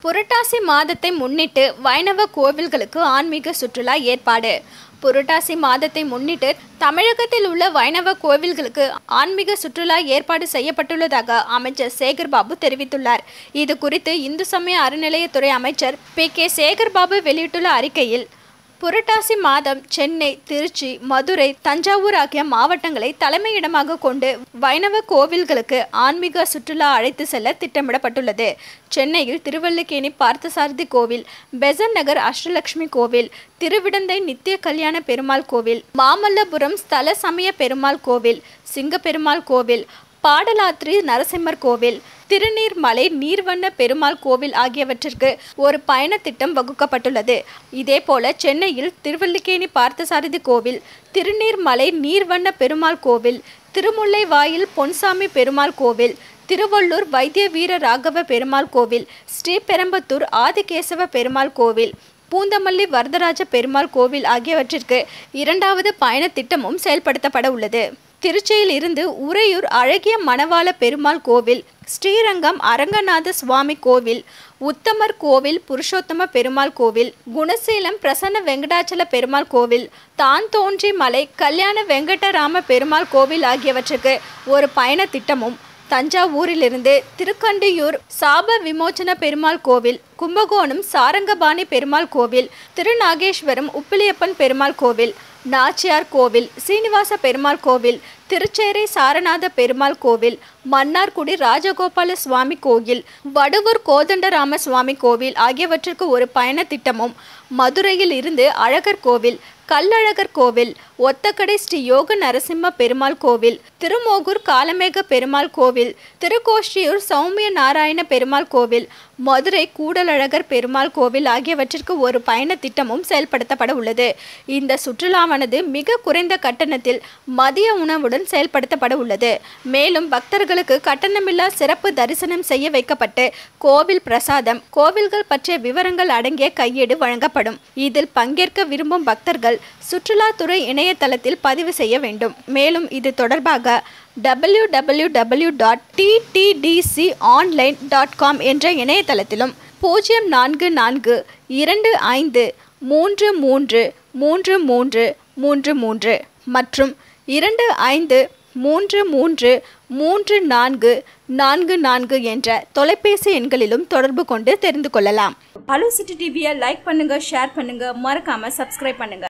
புரட்டாசி மாதத்தை முன்னிட்டு வைணவ கோவில்களுக்கு ஆன்மீக சுற்றுலா ஏற்பாடு புரட்டாசி மாதத்தை முன்னிட்டு தமிழகத்தில் உள்ள வைணவ கோவில்களுக்கு ஆன்மீக சுற்றுலா ஏற்பாடு செய்யப்பட்டுள்ளதாக அமைச்சர் சேகர்பாபு தெரிவித்துள்ளார் இது குறித்து இந்து சமய அறநிலையத்துறை அமைச்சர் பி கே சேகர்பாபு வெளியிட்டுள்ள அறிக்கையில் புரட்டாசி மாதம் சென்னை திருச்சி மதுரை தஞ்சாவூர் ஆகிய மாவட்டங்களை தலைமையிடமாக கொண்டு வைணவ கோவில்களுக்கு ஆன்மீக சுற்றுலா அழைத்து செல்ல திட்டமிடப்பட்டுள்ளது சென்னையில் திருவல்லிக்கேணி பார்த்தசாரதி கோவில் பெசன் நகர் அஷ்டலட்சுமி கோவில் திருவிடந்தை நித்திய கல்யாண பெருமாள் கோவில் மாமல்லபுரம் ஸ்தல சமய பெருமாள் கோவில் சிங்கப்பெருமாள் கோவில் பாடலாத்ரி நரசிம்மர் கோவில் திருநீர்மலை நீர்வண்ண பெருமாள் கோவில் ஆகியவற்றிற்கு ஒரு பயண திட்டம் வகுக்கப்பட்டுள்ளது இதேபோல சென்னையில் திருவல்லிக்கேணி பார்த்தசாரதி கோவில் திருநீர்மலை நீர்வண்ண பெருமாள் கோவில் திருமுல்லை வாயில் பொன்சாமி பெருமாள் கோவில் திருவள்ளூர் வைத்திய வீர ராகவ பெருமாள் கோவில் ஸ்ரீபெரம்பத்தூர் ஆதிகேசவ பெருமாள் கோவில் பூந்தமல்லி வரதராஜ பெருமாள் கோவில் ஆகியவற்றிற்கு இரண்டாவது பயண திட்டமும் செயல்படுத்தப்பட உள்ளது திருச்சியில் இருந்து உறையூர் அழகிய மணவாள பெருமாள் கோவில் ஸ்ரீரங்கம் அரங்கநாத சுவாமி கோவில் உத்தமர் கோவில் புருஷோத்தம பெருமாள் கோவில் குணசீலம் பிரசன்ன வெங்கடாச்சல பெருமாள் கோவில் தான் தோன்றி மலை கல்யாண வெங்கடராம பெருமாள் கோவில் ஆகியவற்றுக்கு ஒரு பயண திட்டமும் தஞ்சாவூரிலிருந்து திருக்கண்டியூர் சாப விமோச்சன பெருமாள் கோவில் கும்பகோணம் சாரங்கபாணி பெருமாள் கோவில் திருநாகேஸ்வரம் உப்பிலியப்பன் பெருமாள் கோவில் நாச்சியார் கோவில் சீனிவாச பெருமாள் கோவில் திருச்சேரை சாரநாத பெருமாள் கோவில் மன்னார்குடி ராஜகோபால சுவாமி கோவில் வடுவூர் கோதண்டராம சுவாமி கோவில் ஆகியவற்றிற்கு ஒரு பயண திட்டமும் மதுரையில் இருந்து அழகர் கோவில் கல்லழகர் கோவில் ஒத்தக்கடை ஸ்ரீ யோக நரசிம்ம பெருமாள் கோவில் திருமோகூர் காலமேக பெருமாள் கோவில் திருக்கோஷ்டியூர் சௌமிய நாராயண பெருமாள் கோவில் மதுரை கூடலழகர் பெருமாள் கோவில் ஆகியவற்றிற்கு ஒரு பயண திட்டமும் செயல்படுத்தப்பட உள்ளது இந்த சுற்றுலாவானது மிக குறைந்த கட்டணத்தில் மதிய உணவுடன் செயல்படுத்தப்பட உள்ளது மேலும் பக்தர்களுக்கு கட்டணமில்லா சிறப்பு தரிசனம் செய்ய வைக்கப்பட்டு கோவில் பிரசாதம் கோவில்கள் பற்றிய விவரங்கள் அடங்கிய கையேடு வழங்கப்படும் இதில் பங்கேற்க விரும்பும் பக்தர்கள் சுற்றுலாத்துறை இணையதளத்தில் பதிவு செய்ய வேண்டும் மேலும் இது தொடர்பாக W W W dot TTDC online dot com என்ற இணையதளத்திலும் பூஜ்ஜியம் நான்கு நான்கு இரண்டு ஐந்து மூன்று மூன்று மூன்று மூன்று மூன்று மூன்று மற்றும் இரண்டு ஐந்து மூன்று மூன்று மூன்று நான்கு நான்கு நான்கு என்ற தொலைபேசி எண்களிலும் தொடர்பு கொண்டு தெரிந்து கொள்ளலாம் ஹலோ சிட்டி டிவியை லைக் பண்ணுங்க ஷேர் பண்ணுங்க மறக்காம சப்ஸ்கிரைப் பண்ணுங்க